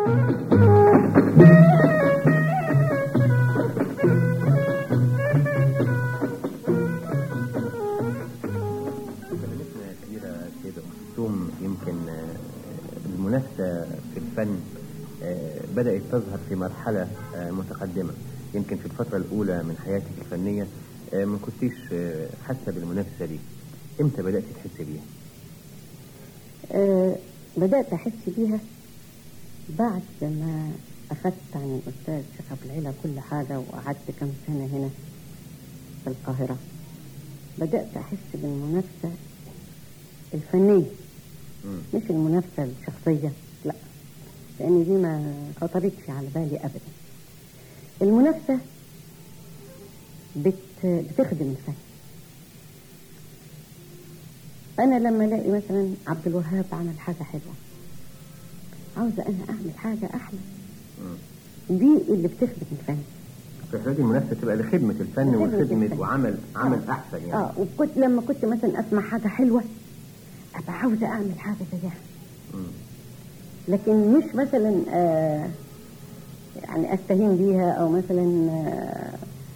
فنانتنا كبيرة سيدة أم يمكن آه، المنافسة في الفن آه، بدأت تظهر في مرحلة آه، متقدمة يمكن في الفترة الأولى من حياتك الفنية آه، ما كنتيش آه، حاسة بالمنافسة دي امتى بدأت تحس بيها؟ آه بدأت أحس بيها بعد ما أخذت عن الأستاذ شيخ أبو العلا كل حاجة وقعدت كم سنة هنا في القاهرة بدأت أحس بالمنافسة الفنية مم. مش المنافسة الشخصية لا لأن دي ما خطرتش على بالي أبدا المنافسة بت... بتخدم الفن أنا لما ألاقي مثلا عبد الوهاب عمل حاجة حلوة عاوزة أنا أعمل حاجة أحلى مم. دي اللي بتخدم الفن في حالات المنافسة تبقى لخدمة الفن لخدمة وخدمة الفن. وعمل عمل آه. أحسن يعني اه وكنت لما كنت مثلا اسمع حاجه حلوه ابقى عاوزه اعمل حاجه زيها مم. لكن مش مثلا آه يعني استهين بيها او مثلا آه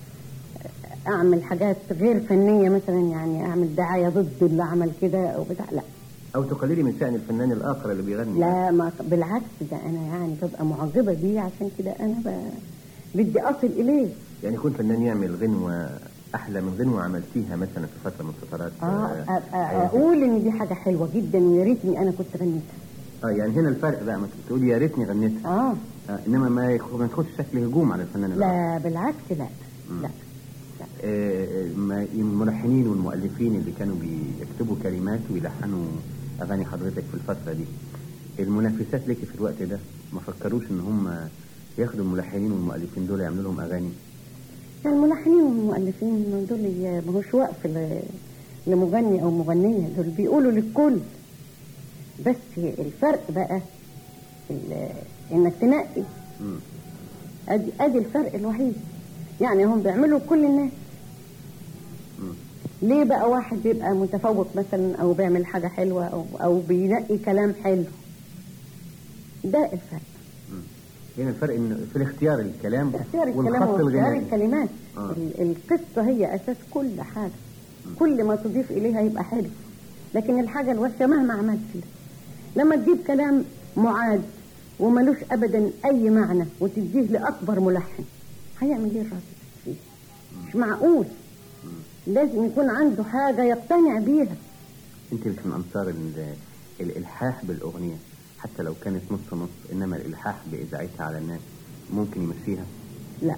اعمل حاجات غير فنيه مثلا يعني اعمل دعايه ضد اللي عمل كده او بتاع لا أو تقللي من شأن الفنان الآخر اللي بيغني لا ما بالعكس ده انا يعني ببقى معجبه بيه عشان كده انا ب... بدي اصل اليه يعني يكون فنان يعمل غنوة أحلى من غنوة عملتيها مثلا في فترة من فترات اه أ- أ- حياتك. اقول ان دي حاجه حلوه جدا ويا ريتني انا كنت غنيتها اه يعني هنا الفرق بقى ما انت بتقولي يا ريتني غنيتها اه آه انما ما يخ- ما تاخدش شكل هجوم على الفنان الآخر. لا بالعكس لا مم. لا آه، ما- الملحنين والمؤلفين اللي كانوا بيكتبوا كلمات ويلحنوا اغاني حضرتك في الفتره دي المنافسات لك في الوقت ده ما فكروش ان هم ياخدوا الملحنين والمؤلفين دول يعملوا لهم اغاني يعني الملحنين والمؤلفين دول ي- ما هوش وقف ل- لمغني او مغنيه دول بيقولوا للكل بس الفرق بقى ال- انك تنقي مم. ادي ادي الفرق الوحيد يعني هم بيعملوا كل الناس مم. ليه بقى واحد بيبقى متفوق مثلا او بيعمل حاجه حلوه او او بينقي كلام حلو ده الفرق مم. هنا الفرق ان في الاختيار الكلام اختيار الكلام والخط واختيار الغنائي الكلمات آه. ال- القصة هي أساس كل حاجة كل ما تضيف إليها يبقى حلو لكن الحاجة الوحشة مهما عملت فيها لما تجيب كلام معاد وملوش أبدا أي معنى وتديه لأكبر ملحن هيعمل إيه الراجل فيه مش معقول لازم يكون عنده حاجة يقتنع بيها انت مش من انصار ال- الالحاح بالاغنيه حتى لو كانت نص نص انما الالحاح باذاعتها على الناس ممكن يمشيها لا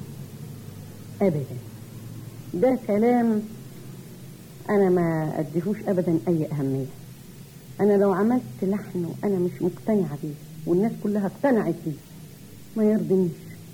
ابدا ده كلام انا ما اديهوش ابدا اي اهميه انا لو عملت لحن وانا مش مقتنعه بيه والناس كلها اقتنعت بيه ما يرضينيش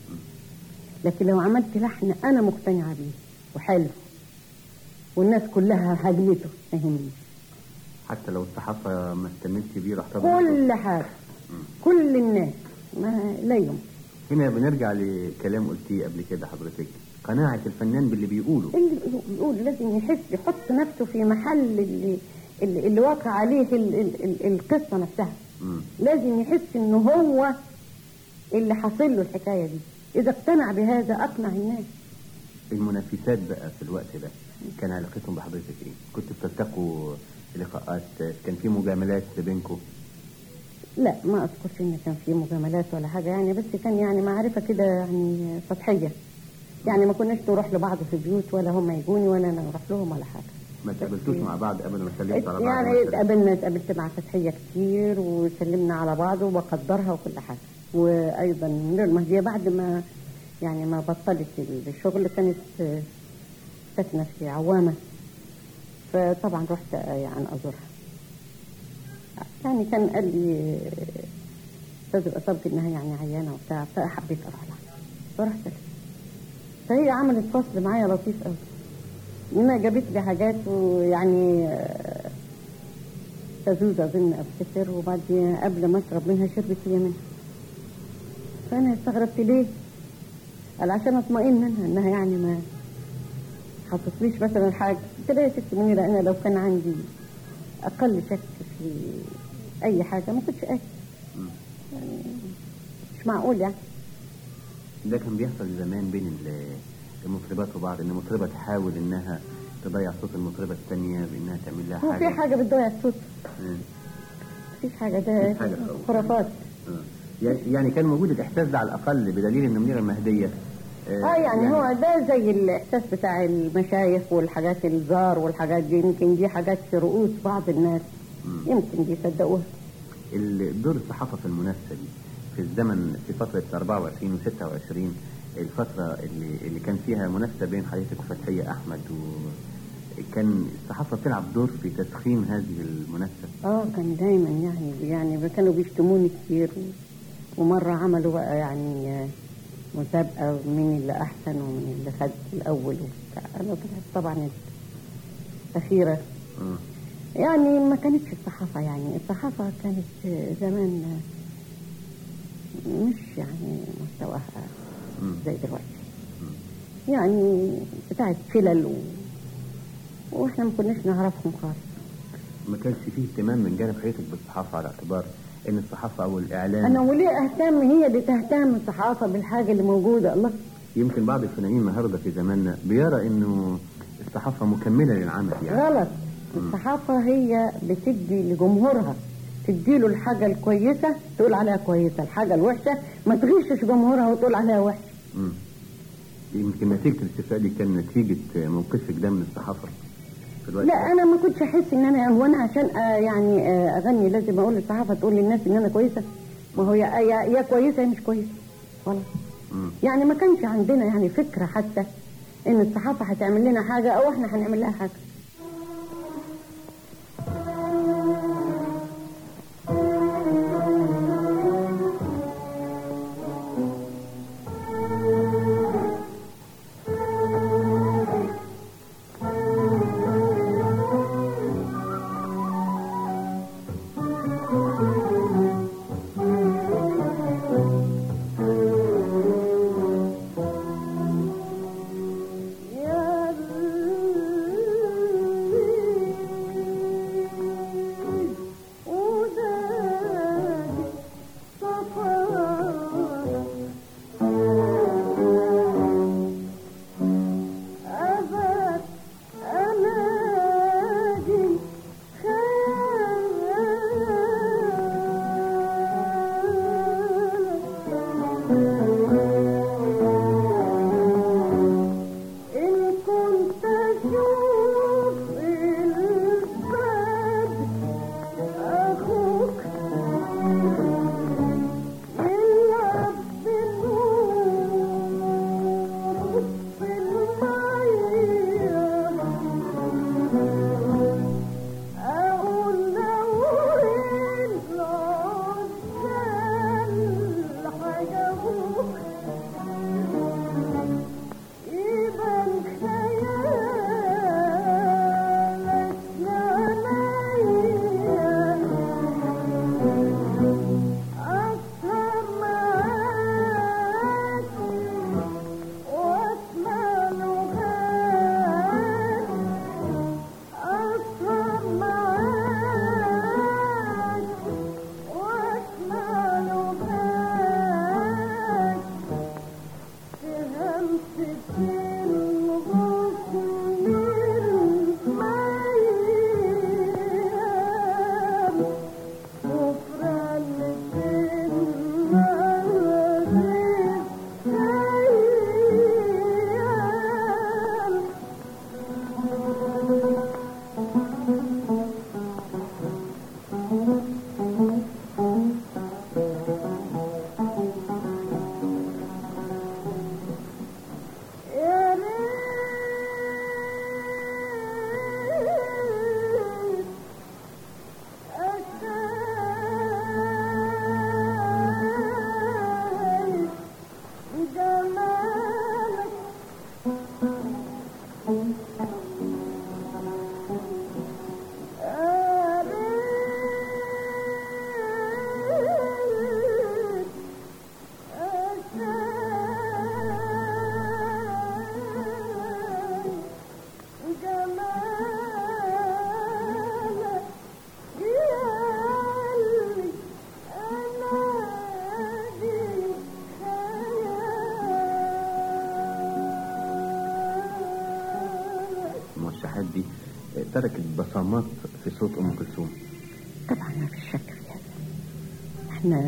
لكن لو عملت لحن انا مقتنعه بيه وحلو والناس كلها هجمته ما يهمنيش حتى لو الصحافه ما اهتمتش بيه راح تضرب كل حاجه كل الناس ما لا يمكن هنا بنرجع لكلام قلتيه قبل كده حضرتك قناعة الفنان باللي بيقوله اللي بيقول لازم يحس يحط نفسه في محل اللي اللي, اللي واقع عليه ال ال ال القصه نفسها مم. لازم يحس انه هو اللي حاصل له الحكايه دي اذا اقتنع بهذا اقنع الناس المنافسات بقى في الوقت ده كان علاقتهم بحضرتك ايه؟ كنت بتلتقوا لقاءات كان في مجاملات بينكم لا ما اذكرش ان كان في مجاملات ولا حاجه يعني بس كان يعني معرفه كده يعني سطحيه يعني ما كناش نروح لبعض في بيوت ولا هم يجوني ولا انا اروح لهم ولا حاجه ما تقابلتوش مع بعض ابدا ما سلمتوا على بعض يعني مثلاً؟ اتقابلنا اتقابلت مع فتحية كتير وسلمنا على بعض وبقدرها وكل حاجة وأيضا نور المهدية بعد ما يعني ما بطلت الشغل كانت آه، ساكنة في عوامة فطبعا رحت آه، يعني أزورها يعني كان قال لي آه، أستاذ الأصابة إنها يعني عيانة وبتاع فحبيت أروح لها فرحت لها فهي عملت فصل معايا لطيف قوي منها جابت لي حاجات ويعني آه، تزوز اظن افتكر وبعد قبل ما اشرب منها شربت هي منها فانا استغربت ليه قال عشان اطمئن منها انها يعني ما حطتليش مثلا حاجه قلت لها يا ست منيره انا لو كان عندي اقل شك في اي حاجه ما كنتش اكل مم. مش معقول يعني ده كان بيحصل زمان بين ال- المطربات وبعض ان المطربه تحاول انها تضيع صوت المطربه الثانيه بانها تعمل لها هو حاجه في حاجة بتضيع الصوت مم. مفيش حاجة ده مفيش حاجة خالص. خرافات آه. يعني- يعني كان موجود الاحساس ده على الاقل بدليل ان منيره المهديه اه يعني هو ده زي الاحساس بتاع المشايخ والحاجات الزار والحاجات دي يمكن دي حاجات في رؤوس بعض الناس مم. يمكن بيصدقوها ال- دور الصحافه في المنافسه دي في الزمن في فتره 24 و 26 الفتره اللي اللي كان فيها منافسه بين حضرتك وفتحيه احمد وكان الصحافه بتلعب دور في تسخين هذه المنافسه اه كان دايما يعني يعني كانوا بيشتموني كتير و- ومرة عملوا بقى يعني آه، مسابقة مين اللي أحسن ومين اللي خد الأول وبتاع أنا طلعت طبعا الأخيرة آه. يعني ما كانتش الصحافة يعني الصحافة كانت آه، زمان آه، مش يعني مستواها مم. زي دلوقتي يعني بتاعت فلل و... واحنا ما كناش نعرفهم خالص ما كانش فيه اهتمام من جانب حضرتك بالصحافه على اعتبار ان الصحافه او الاعلام انا وليه اهتم هي اللي تهتم الصحافه بالحاجه اللي موجوده الله يمكن بعض الفنانين النهارده في زماننا بيرى انه الصحافه مكمله للعمل يعني غلط الصحافه هي بتدي لجمهورها تديله الحاجه الكويسه تقول عليها كويسه الحاجه الوحشه ما تغشش جمهورها وتقول عليها وحشه مم. يمكن نتيجه الاستفاء دي كان نتيجه موقفك ده من الصحافه في الوقت لا ده. انا ما كنتش احس ان انا هو انا عشان آه يعني آه اغني لازم اقول للصحافه تقول للناس ان انا كويسه ما هو يا يا, يا كويسه يا مش كويسه خلاص مم. يعني ما كانش عندنا يعني فكره حتى ان الصحافه هتعمل لنا حاجه او احنا هنعمل لها حاجه يا تركت بصمات في صوت ام كلثوم طبعا ما فيش شك في هذا احنا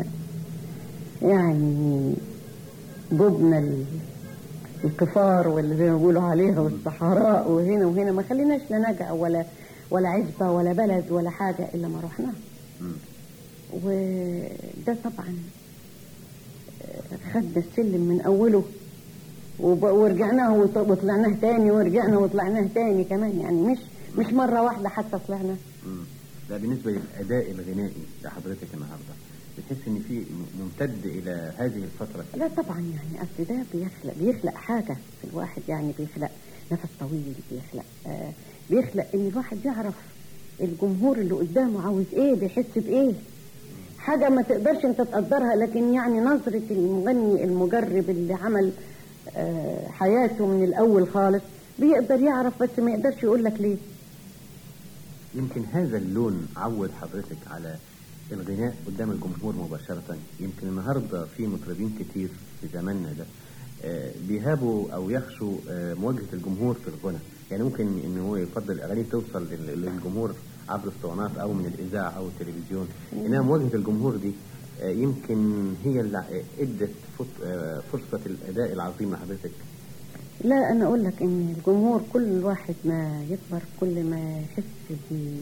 يعني جبنا ال- الكفار واللي زي ما بيقولوا عليها والصحراء وهنا وهنا ما خليناش لا نجع ولا ولا عزبة ولا بلد ولا حاجة إلا ما رحنا مم. وده طبعا آه، خدنا السلم من أوله وب- ورجعناه وط- وطلعناه تاني ورجعنا وطلعناه تاني كمان يعني مش مش مرة واحدة حتى طلعنا مم. ده بالنسبه للاداء الغنائي لحضرتك النهارده بتحس ان في ممتد الى هذه الفتره لا طبعا يعني اصل ده بيخلق بيخلق حاجه في الواحد يعني بيخلق نفس طويل بيخلق آه بيخلق ان الواحد يعرف الجمهور اللي قدامه عاوز ايه بيحس بايه حاجه ما تقدرش انت تقدرها لكن يعني نظره المغني المجرب اللي عمل آه حياته من الاول خالص بيقدر يعرف بس ما يقدرش يقول لك ليه يمكن هذا اللون عود حضرتك على الغناء قدام الجمهور مباشرة يمكن النهاردة في مطربين كتير في زماننا ده آه، بيهابوا أو يخشوا آه، مواجهة الجمهور في الغنى يعني ممكن إن هو يفضل الأغاني توصل لل- للجمهور عبر الاسطوانات أو من الإذاعة أو التلفزيون إنما مواجهة الجمهور دي آه، يمكن هي اللي ادت فت- آه، فرصة الأداء العظيم لحضرتك لا انا اقول لك ان الجمهور كل واحد ما يكبر كل ما يحس ب-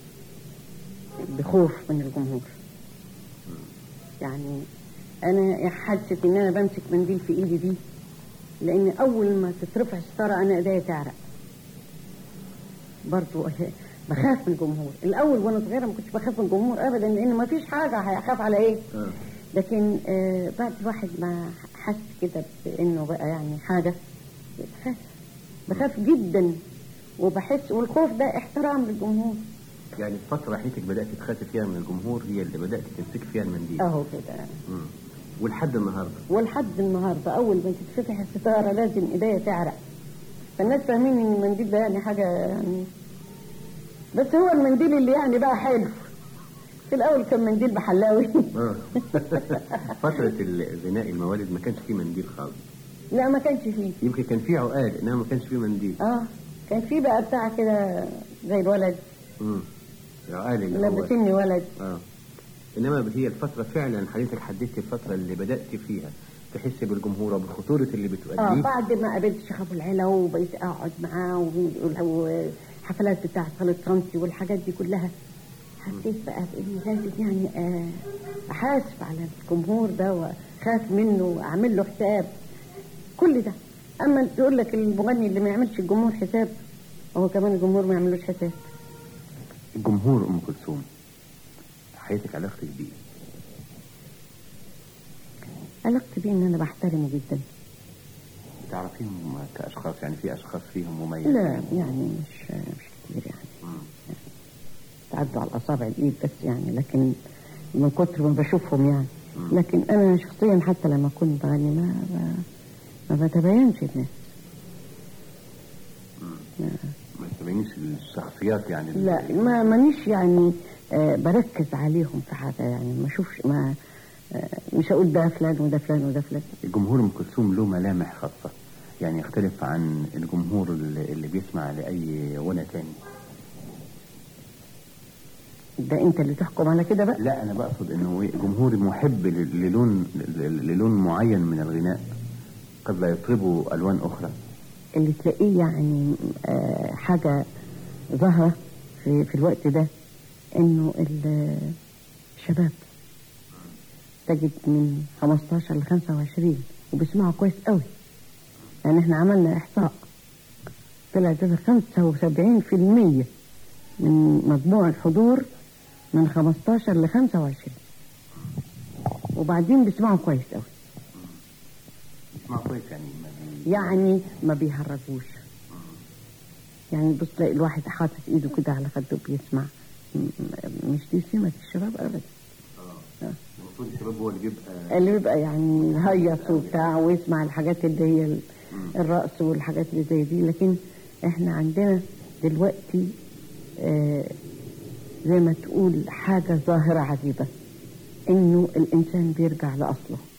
بخوف من الجمهور يعني انا حاسه ان انا بمسك منديل في ايدي دي لان اول ما تترفع الستاره انا ايديا تعرق برضو بخاف من الجمهور الاول وانا صغيره ما كنتش بخاف من الجمهور ابدا لان ما فيش حاجه هيخاف على ايه آه. لكن آه بعد الواحد ما حس كده بانه بقى يعني حاجه بخاف بخاف جدا وبحس والخوف ده احترام للجمهور يعني الفترة حياتك بدأت تخافي فيها من الجمهور هي اللي بدأت تمسك فيها المنديل اهو كده مم. ولحد النهارده ولحد النهارده اول ما تتفتح الستاره لازم ايديا تعرق فالناس فاهمين ان المنديل ده يعني حاجه يعني بس هو المنديل اللي يعني بقى حلو في الاول كان منديل بحلاوي آه. فترة الغناء الموالد ما كانش فيه منديل خالص لا ما كانش فيه يمكن كان فيه عقاد انما ما كانش فيه منديل اه كان في بقى بتاع كده زي الولد امم العقاد اللي هو لابسني ولد اه انما هي الفترة فعلا حضرتك حددت الفترة اللي بدأت فيها تحس بالجمهور وبخطورة اللي اه بتؤديه بعد ما قابلت شيخ ابو العلا وبقيت اقعد معاه وبي- والحفلات بتاعت خالد صمتي والحاجات دي كلها حسيت بقى باني لازم يعني آه، احاسب على الجمهور ده واخاف منه واعمل له حساب كل ده اما تقول لك المغني اللي ما يعملش الجمهور حساب هو كمان الجمهور ما يعملوش حساب جمهور ام كلثوم حياتك علاقتك بيه علاقتي بيه ان انا بحترمه جدا تعرفيهم كاشخاص يعني في اشخاص فيهم مميزين لا يعني مش مش كتير يعني مم. تعدوا على الاصابع الايد بس يعني لكن من كتر ما بشوفهم يعني مم. لكن انا شخصيا حتى لما كنت بغني ما ما بتبينش الناس ما- ما تبينيش الشخصيات يعني لا ما مانيش يعني آه بركز عليهم في حاجه يعني ما اشوفش ما آه مش هقول ده فلان وده فلان وده فلان الجمهور ام كلثوم له ملامح خاصة يعني يختلف عن الجمهور اللي اللي بيسمع لأي غنى تاني ده انت اللي تحكم على كده بقى لا أنا بقصد إنه جمهور محب ل- للون للون معين من الغناء قد لا يطربه ألوان أخرى اللي تلاقيه يعني آه حاجه ظاهره في في الوقت ده انه ال- الشباب تجد من 15 ل 25 وبيسمعوا كويس قوي يعني احنا عملنا احصاء طلع ده 75% من مجموع الحضور من 15 ل 25 وبعدين بيسمعوا كويس قوي يسمع كويس يعني ما بي- يعني ما بيهرجوش يعني بص تلاقي الواحد حاطط ايده كده على خده بيسمع م- م- مش دي سمة الشباب ابدا المفروض الشباب هو اللي بيبقى اللي بيبقى يعني هيص وبتاع ويسمع الحاجات اللي هي ال- الرقص والحاجات اللي زي دي لكن احنا عندنا دلوقتي آه زي ما تقول حاجة ظاهرة عجيبة انه الانسان بيرجع لاصله